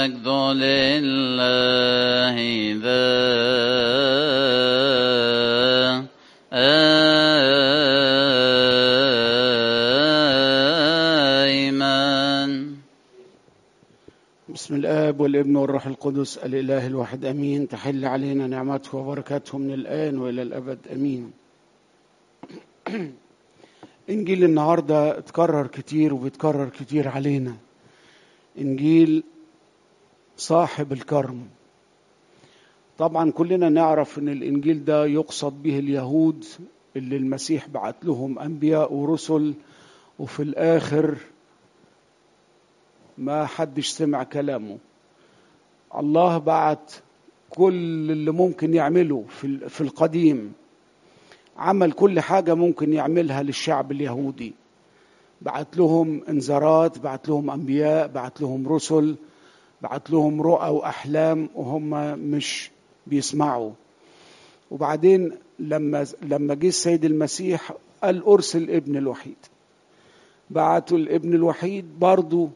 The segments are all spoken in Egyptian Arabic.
المجد لله دائما بسم الآب والابن والروح القدس الإله الواحد أمين تحل علينا نعمته وبركاته من الآن وإلى الأبد أمين إنجيل النهاردة اتكرر كتير وبيتكرر كتير علينا إنجيل صاحب الكرم طبعا كلنا نعرف ان الانجيل ده يقصد به اليهود اللي المسيح بعت لهم انبياء ورسل وفي الاخر ما حدش سمع كلامه الله بعت كل اللي ممكن يعمله في في القديم عمل كل حاجه ممكن يعملها للشعب اليهودي بعت لهم انذارات بعت لهم انبياء بعت لهم رسل بعت لهم رؤى واحلام وهم مش بيسمعوا وبعدين لما لما جه السيد المسيح قال ارسل ابن الوحيد بعتوا الابن الوحيد برضه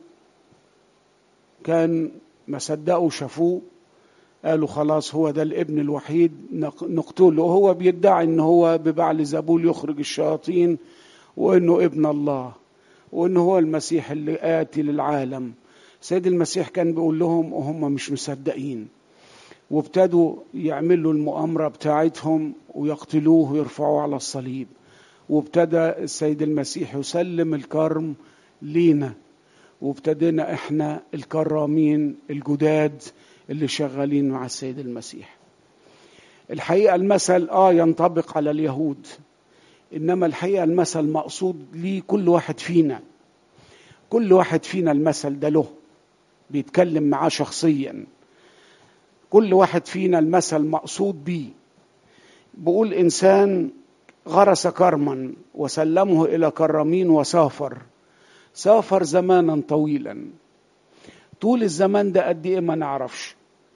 كان ما صدقوا شافوه قالوا خلاص هو ده الابن الوحيد نقتله وهو بيدعي ان هو ببعل زبول يخرج الشياطين وانه ابن الله وانه هو المسيح اللي اتي للعالم سيد المسيح كان بيقول لهم وهم مش مصدقين وابتدوا يعملوا المؤامرة بتاعتهم ويقتلوه ويرفعوه على الصليب وابتدى السيد المسيح يسلم الكرم لينا وابتدينا احنا الكرامين الجداد اللي شغالين مع السيد المسيح الحقيقة المثل اه ينطبق على اليهود انما الحقيقة المثل مقصود ليه كل واحد فينا كل واحد فينا المثل ده له بيتكلم معاه شخصيا كل واحد فينا المثل مقصود بيه بقول انسان غرس كرما وسلمه الى كرامين وسافر سافر زمانا طويلا طول الزمان ده قد ايه ما نعرفش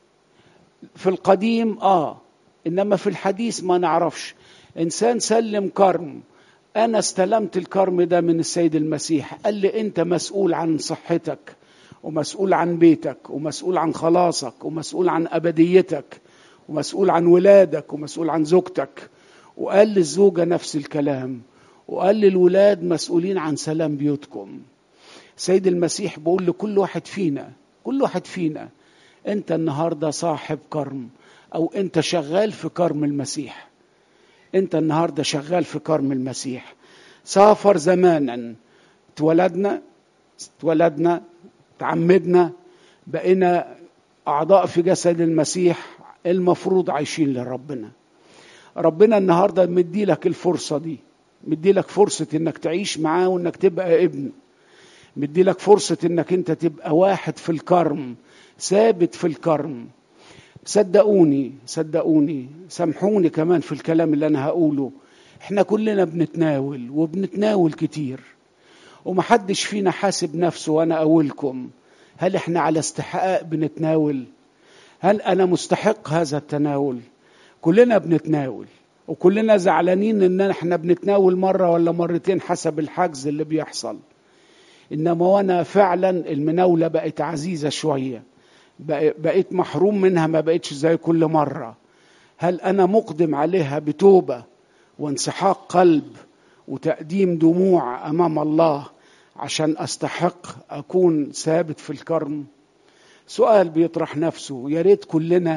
في القديم اه انما في الحديث ما نعرفش انسان سلم كرم انا استلمت الكرم ده من السيد المسيح قال لي انت مسؤول عن صحتك ومسؤول عن بيتك ومسؤول عن خلاصك ومسؤول عن ابديتك ومسؤول عن ولادك ومسؤول عن زوجتك وقال للزوجه نفس الكلام وقال للولاد مسؤولين عن سلام بيوتكم سيد المسيح بيقول لكل واحد فينا كل واحد فينا انت النهارده صاحب كرم او انت شغال في كرم المسيح انت النهارده شغال في كرم المسيح سافر زمانا اتولدنا اتولدنا تعمدنا بقينا اعضاء في جسد المسيح المفروض عايشين لربنا ربنا النهارده مدي لك الفرصه دي مدي لك فرصه انك تعيش معاه وانك تبقى ابن مدي لك فرصه انك انت تبقى واحد في الكرم ثابت في الكرم صدقوني صدقوني سامحوني كمان في الكلام اللي انا هقوله احنا كلنا بنتناول وبنتناول كتير ومحدش فينا حاسب نفسه وانا اقولكم هل احنا على استحقاق بنتناول هل انا مستحق هذا التناول كلنا بنتناول وكلنا زعلانين ان احنا بنتناول مره ولا مرتين حسب الحجز اللي بيحصل انما وانا فعلا المناوله بقت عزيزه شويه بقيت محروم منها ما بقتش زي كل مره هل انا مقدم عليها بتوبه وانسحاق قلب وتقديم دموع امام الله عشان استحق اكون ثابت في الكرم سؤال بيطرح نفسه يا ريت كلنا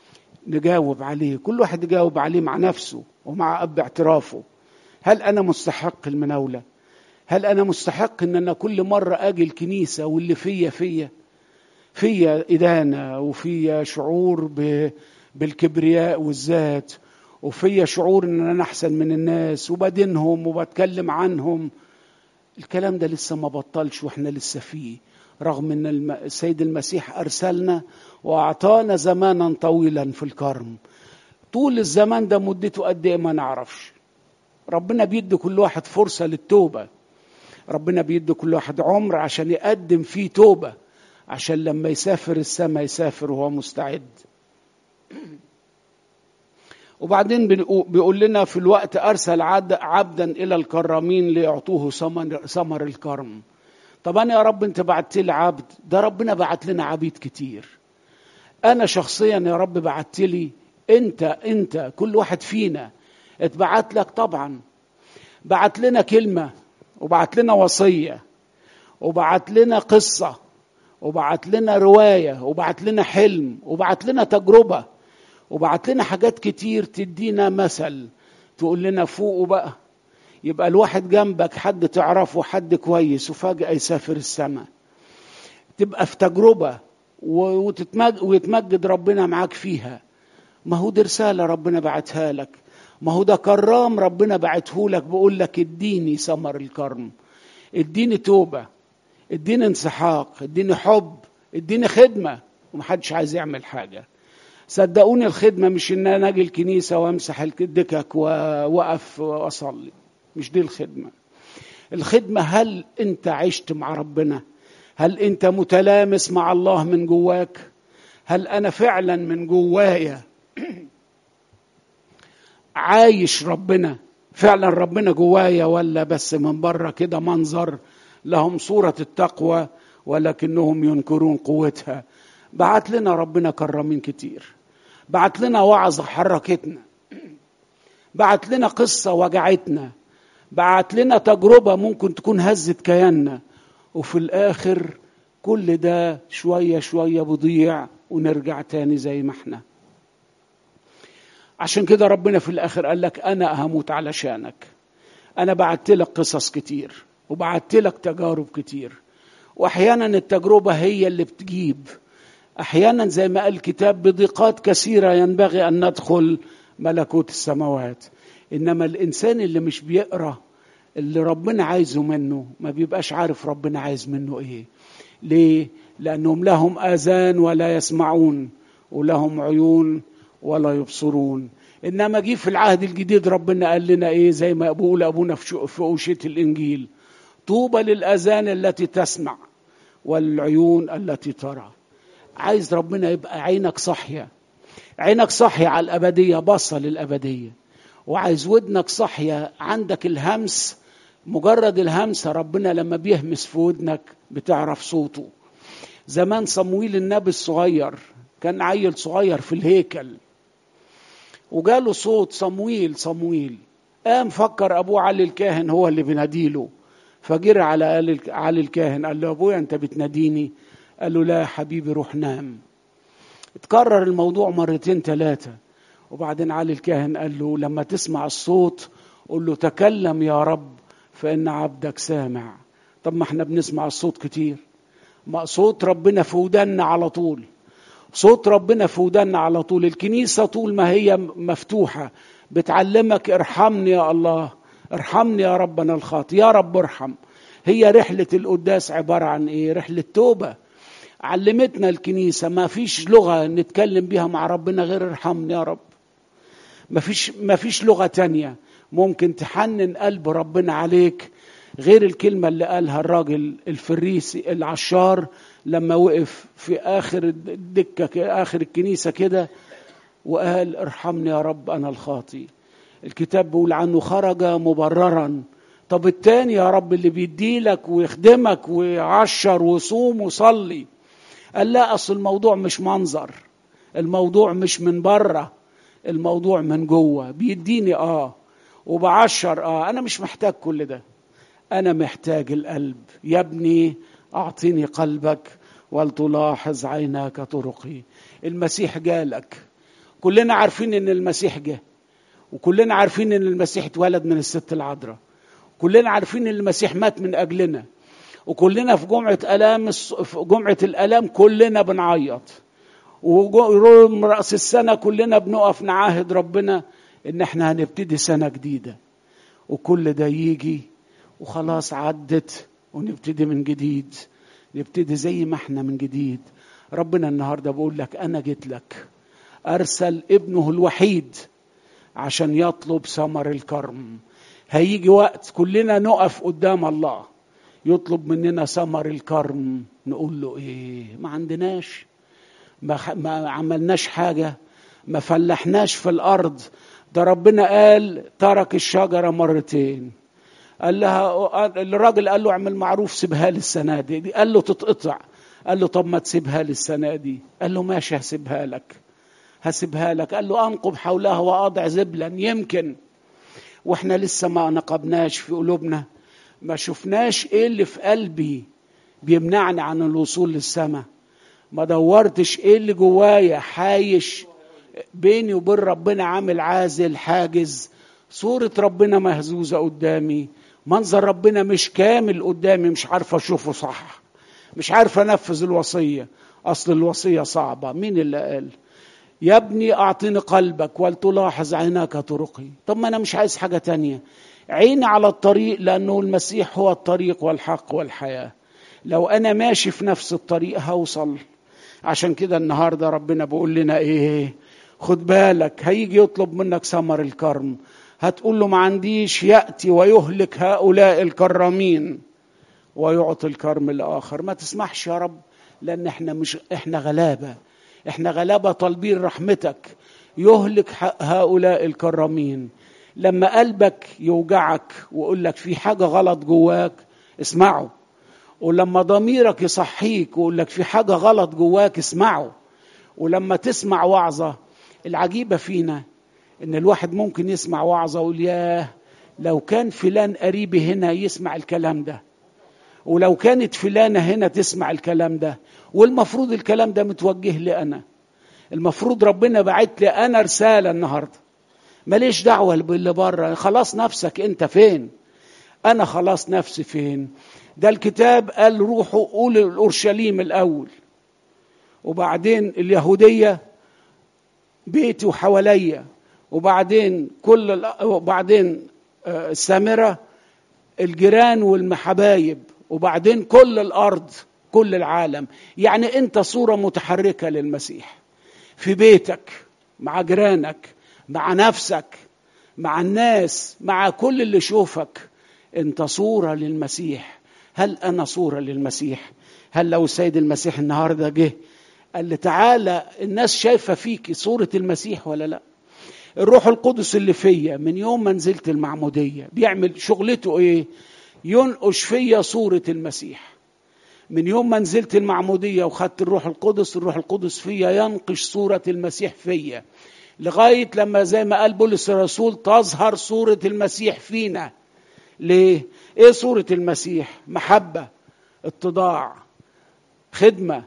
نجاوب عليه كل واحد يجاوب عليه مع نفسه ومع اب اعترافه هل انا مستحق المناوله هل انا مستحق ان انا كل مره اجي الكنيسه واللي فيا فيا فيا ادانه وفيا شعور ب... بالكبرياء والذات وفيا شعور ان انا احسن من الناس وبدينهم وبتكلم عنهم الكلام ده لسه ما بطلش واحنا لسه فيه رغم ان السيد المسيح ارسلنا واعطانا زمانا طويلا في الكرم طول الزمان ده مدته قد ايه ما نعرفش ربنا بيدي كل واحد فرصه للتوبه ربنا بيدي كل واحد عمر عشان يقدم فيه توبه عشان لما يسافر السماء يسافر وهو مستعد وبعدين بيقول لنا في الوقت ارسل عبدا الى الكرامين ليعطوه ثمر الكرم طب انا يا رب انت بعت لي عبد ده ربنا بعت لنا عبيد كتير انا شخصيا يا رب بعت لي انت انت كل واحد فينا اتبعت لك طبعا بعت لنا كلمه وبعت لنا وصيه وبعت لنا قصه وبعت لنا روايه وبعت لنا حلم وبعت لنا تجربه وبعت لنا حاجات كتير تدينا مثل تقول لنا فوقوا بقى يبقى الواحد جنبك حد تعرفه حد كويس وفجأة يسافر السماء تبقى في تجربة وتتمج ويتمجد ربنا معاك فيها ما هو دي رسالة ربنا بعتها لك ما هو ده كرام ربنا بعته لك بقول لك اديني ثمر الكرم اديني توبة اديني انسحاق اديني حب اديني خدمة ومحدش عايز يعمل حاجة صدقوني الخدمة مش ان انا اجي الكنيسة وامسح الدكك واقف واصلي مش دي الخدمة الخدمة هل انت عشت مع ربنا هل انت متلامس مع الله من جواك هل انا فعلا من جوايا عايش ربنا فعلا ربنا جوايا ولا بس من بره كده منظر لهم صورة التقوى ولكنهم ينكرون قوتها بعت لنا ربنا كرامين كتير بعت لنا وعظة حركتنا بعت لنا قصة وجعتنا بعت لنا تجربة ممكن تكون هزت كياننا وفي الآخر كل ده شوية شوية بضيع ونرجع تاني زي ما احنا عشان كده ربنا في الآخر قال لك أنا هموت علشانك أنا بعت لك قصص كتير وبعت لك تجارب كتير وأحيانا التجربة هي اللي بتجيب أحيانا زي ما قال الكتاب بضيقات كثيرة ينبغي أن ندخل ملكوت السماوات إنما الإنسان اللي مش بيقرأ اللي ربنا عايزه منه ما بيبقاش عارف ربنا عايز منه إيه ليه؟ لأنهم لهم آذان ولا يسمعون ولهم عيون ولا يبصرون إنما جه في العهد الجديد ربنا قال لنا إيه زي ما بقول أبونا في أوشية الإنجيل طوبى للأذان التي تسمع والعيون التي ترى عايز ربنا يبقى عينك صاحية عينك صاحية على الأبدية باصة للأبدية وعايز ودنك صاحية عندك الهمس مجرد الهمسة ربنا لما بيهمس في ودنك بتعرف صوته زمان صمويل النبي الصغير كان عيل صغير في الهيكل وجاله صوت صمويل صمويل قام فكر ابوه علي الكاهن هو اللي بيناديله فجري على علي الكاهن قال له ابويا انت بتناديني قال له لا يا حبيبي روح نام اتكرر الموضوع مرتين ثلاثة وبعدين علي الكاهن قال له لما تسمع الصوت قل له تكلم يا رب فإن عبدك سامع طب ما احنا بنسمع الصوت كتير ما صوت ربنا في ودنا على طول صوت ربنا في ودنا على طول الكنيسة طول ما هي مفتوحة بتعلمك ارحمني يا الله ارحمني يا ربنا الخاطي يا رب ارحم هي رحلة القداس عبارة عن ايه رحلة توبة علمتنا الكنيسة ما فيش لغة نتكلم بيها مع ربنا غير ارحمني يا رب ما فيش ما فيش لغة تانية ممكن تحنن قلب ربنا عليك غير الكلمة اللي قالها الراجل الفريسي العشار لما وقف في آخر الدكة آخر الكنيسة كده وقال ارحمني يا رب أنا الخاطي الكتاب بيقول عنه خرج مبررا طب التاني يا رب اللي بيديلك ويخدمك ويعشر وصوم وصلي قال لا أصل الموضوع مش منظر الموضوع مش من بره الموضوع من جوه بيديني اه وبعشر اه انا مش محتاج كل ده انا محتاج القلب يا ابني اعطيني قلبك ولتلاحظ عيناك طرقي المسيح جالك كلنا عارفين ان المسيح جه وكلنا عارفين ان المسيح اتولد من الست العذراء كلنا عارفين ان المسيح مات من اجلنا وكلنا في جمعه الام في جمعه الالام كلنا بنعيط ويوم راس السنه كلنا بنقف نعاهد ربنا ان احنا هنبتدي سنه جديده وكل ده يجي وخلاص عدت ونبتدي من جديد نبتدي زي ما احنا من جديد ربنا النهارده بقول لك انا جيت لك ارسل ابنه الوحيد عشان يطلب ثمر الكرم هيجي وقت كلنا نقف قدام الله يطلب مننا ثمر الكرم نقول له ايه ما عندناش ما, ما عملناش حاجه ما فلحناش في الارض ده ربنا قال ترك الشجره مرتين قال لها الراجل قال له اعمل معروف سيبها لي السنه دي قال له تتقطع قال له طب ما تسيبها لي السنه دي قال له ماشي هسيبها لك هسيبها لك قال له انقب حولها واضع زبلا يمكن واحنا لسه ما نقبناش في قلوبنا ما شفناش ايه اللي في قلبي بيمنعني عن الوصول للسماء ما دورتش ايه اللي جوايا حايش بيني وبين ربنا عامل عازل حاجز صورة ربنا مهزوزة قدامي منظر ربنا مش كامل قدامي مش عارف اشوفه صح مش عارف انفذ الوصية اصل الوصية صعبة مين اللي قال يا ابني اعطني قلبك ولتلاحظ عيناك طرقي طب ما انا مش عايز حاجة تانية عيني على الطريق لانه المسيح هو الطريق والحق والحياة لو انا ماشي في نفس الطريق هوصل عشان كده النهاردة ربنا بيقول لنا ايه خد بالك هيجي يطلب منك ثمر الكرم هتقول له ما عنديش يأتي ويهلك هؤلاء الكرامين ويعطي الكرم الآخر ما تسمحش يا رب لأن احنا مش احنا غلابة احنا غلابة طالبين رحمتك يهلك هؤلاء الكرامين لما قلبك يوجعك ويقول لك في حاجة غلط جواك اسمعه ولما ضميرك يصحيك ويقول لك في حاجة غلط جواك اسمعه ولما تسمع وعظة العجيبة فينا ان الواحد ممكن يسمع وعظة ويقول ياه لو كان فلان قريبي هنا يسمع الكلام ده ولو كانت فلانة هنا تسمع الكلام ده والمفروض الكلام ده متوجه لي أنا المفروض ربنا بعت لي أنا رسالة النهاردة ماليش دعوة باللي بره خلاص نفسك أنت فين أنا خلاص نفسي فين ده الكتاب قال روحوا قولوا الأورشليم الأول وبعدين اليهودية بيتي وحواليا وبعدين كل وبعدين السامرة الجيران والمحبايب وبعدين كل الأرض كل العالم يعني أنت صورة متحركة للمسيح في بيتك مع جيرانك مع نفسك مع الناس مع كل اللي يشوفك أنت صورة للمسيح هل أنا صورة للمسيح هل لو السيد المسيح النهاردة جه قال لي تعالى الناس شايفة فيك صورة المسيح ولا لا الروح القدس اللي فيا من يوم ما نزلت المعمودية بيعمل شغلته ايه ينقش فيا صورة المسيح من يوم ما نزلت المعمودية وخدت الروح القدس الروح القدس فيا ينقش صورة المسيح فيا لغاية لما زي ما قال بولس الرسول تظهر صورة المسيح فينا ليه ايه صورة المسيح محبة اتضاع خدمة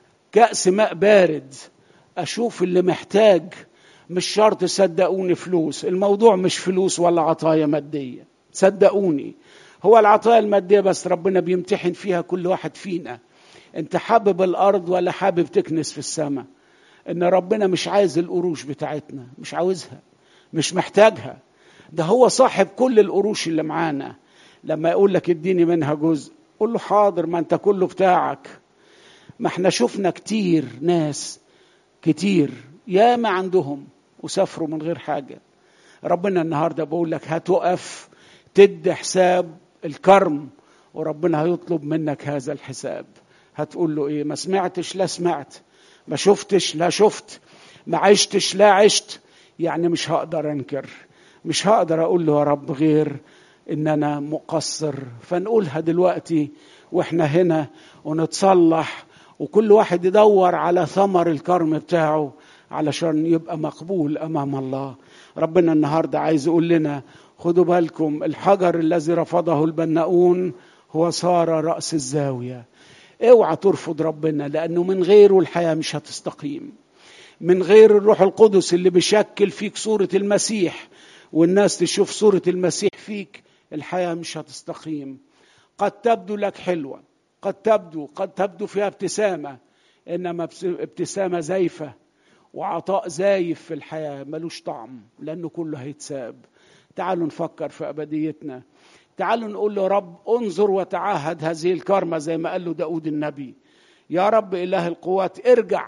كأس ماء بارد أشوف اللي محتاج مش شرط صدقوني فلوس الموضوع مش فلوس ولا عطايا مادية صدقوني هو العطايا المادية بس ربنا بيمتحن فيها كل واحد فينا انت حابب الأرض ولا حابب تكنس في السماء ان ربنا مش عايز القروش بتاعتنا مش عاوزها مش محتاجها ده هو صاحب كل القروش اللي معانا لما يقول لك اديني منها جزء قول له حاضر ما انت كله بتاعك ما احنا شفنا كتير ناس كتير ياما عندهم وسافروا من غير حاجة ربنا النهاردة بقول لك هتقف تدي حساب الكرم وربنا هيطلب منك هذا الحساب هتقول له ايه ما سمعتش لا سمعت ما شفتش لا شفت ما عشتش لا عشت يعني مش هقدر انكر مش هقدر اقول له يا رب غير ان انا مقصر فنقولها دلوقتي واحنا هنا ونتصلح وكل واحد يدور على ثمر الكرم بتاعه علشان يبقى مقبول امام الله ربنا النهارده عايز يقول لنا خدوا بالكم الحجر الذي رفضه البناؤون هو صار راس الزاويه اوعى ترفض ربنا لانه من غيره الحياه مش هتستقيم من غير الروح القدس اللي بيشكل فيك صوره المسيح والناس تشوف صوره المسيح فيك الحياه مش هتستقيم قد تبدو لك حلوه قد تبدو قد تبدو فيها ابتسامه انما ابتسامه زايفه وعطاء زايف في الحياه ملوش طعم لانه كله هيتساب تعالوا نفكر في ابديتنا تعالوا نقول له رب انظر وتعهد هذه الكرمه زي ما قال له داود النبي يا رب اله القوات ارجع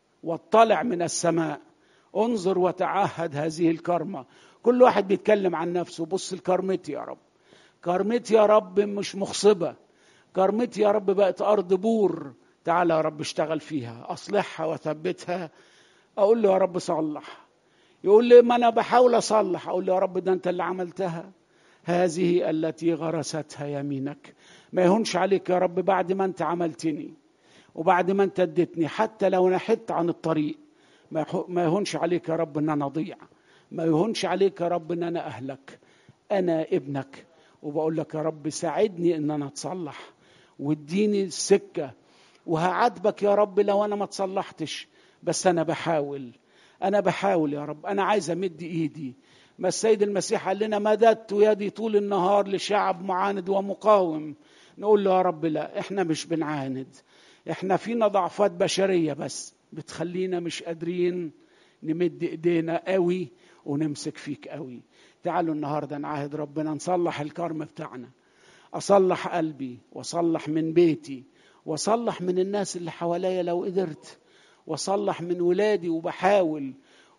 واطلع من السماء انظر وتعهد هذه الكرمه كل واحد بيتكلم عن نفسه بص لكرمتي يا رب كرمتي يا رب مش مخصبه كرمتي يا رب بقت ارض بور تعالى يا رب اشتغل فيها اصلحها وثبتها اقول له يا رب صلح يقول لي ما انا بحاول اصلح اقول له يا رب ده انت اللي عملتها هذه التي غرستها يمينك ما يهونش عليك يا رب بعد ما انت عملتني وبعد ما انت اديتني حتى لو انا حدت عن الطريق ما يهونش عليك يا رب ان انا اضيع ما يهونش عليك يا رب ان انا اهلك انا ابنك وبقول لك يا رب ساعدني ان انا اتصلح واديني السكه وهعاتبك يا رب لو انا ما تصلحتش بس انا بحاول انا بحاول يا رب انا عايز امد ايدي ما السيد المسيح قال لنا مددت يدي طول النهار لشعب معاند ومقاوم نقول له يا رب لا احنا مش بنعاند احنا فينا ضعفات بشريه بس بتخلينا مش قادرين نمد ايدينا قوي ونمسك فيك قوي تعالوا النهارده نعاهد ربنا نصلح الكرم بتاعنا اصلح قلبي واصلح من بيتي واصلح من الناس اللي حواليا لو قدرت واصلح من ولادي وبحاول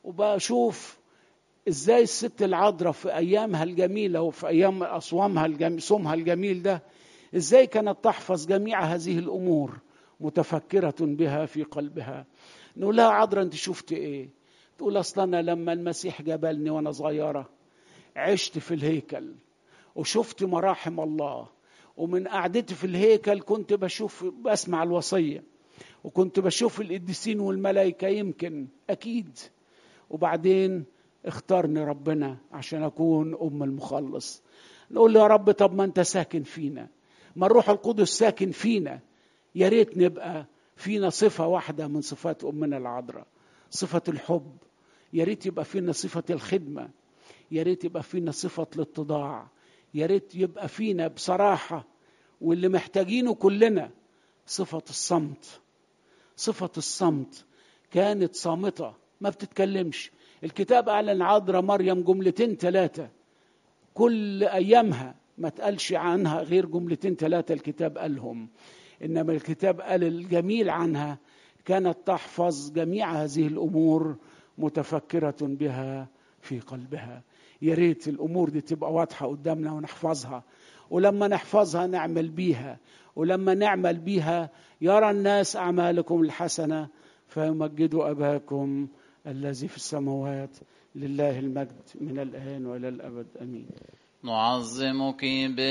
وبشوف ازاي الست العذراء في ايامها الجميله وفي ايام اصوامها الجميل صومها الجميل ده ازاي كانت تحفظ جميع هذه الامور متفكره بها في قلبها نقول لها عذراء انت شفت ايه تقول اصل انا لما المسيح جبلني وانا صغيره عشت في الهيكل وشفت مراحم الله ومن قعدتي في الهيكل كنت بشوف بسمع الوصيه وكنت بشوف القديسين والملائكه يمكن اكيد وبعدين اختارني ربنا عشان اكون ام المخلص نقول له يا رب طب ما انت ساكن فينا ما الروح القدس ساكن فينا يا ريت نبقى فينا صفه واحده من صفات امنا العذراء صفه الحب يا ريت يبقى فينا صفه الخدمه يا ريت يبقى فينا صفه الاتضاع يا ريت يبقى فينا بصراحه واللي محتاجينه كلنا صفه الصمت صفه الصمت كانت صامته ما بتتكلمش الكتاب اعلن عذراء مريم جملتين ثلاثه كل ايامها ما تقالش عنها غير جملتين ثلاثه الكتاب قالهم انما الكتاب قال الجميل عنها كانت تحفظ جميع هذه الامور متفكره بها في قلبها يا ريت الامور دي تبقى واضحه قدامنا ونحفظها ولما نحفظها نعمل بيها ولما نعمل بيها يرى الناس اعمالكم الحسنه فيمجدوا اباكم الذي في السماوات لله المجد من الان والى الابد امين نعظمك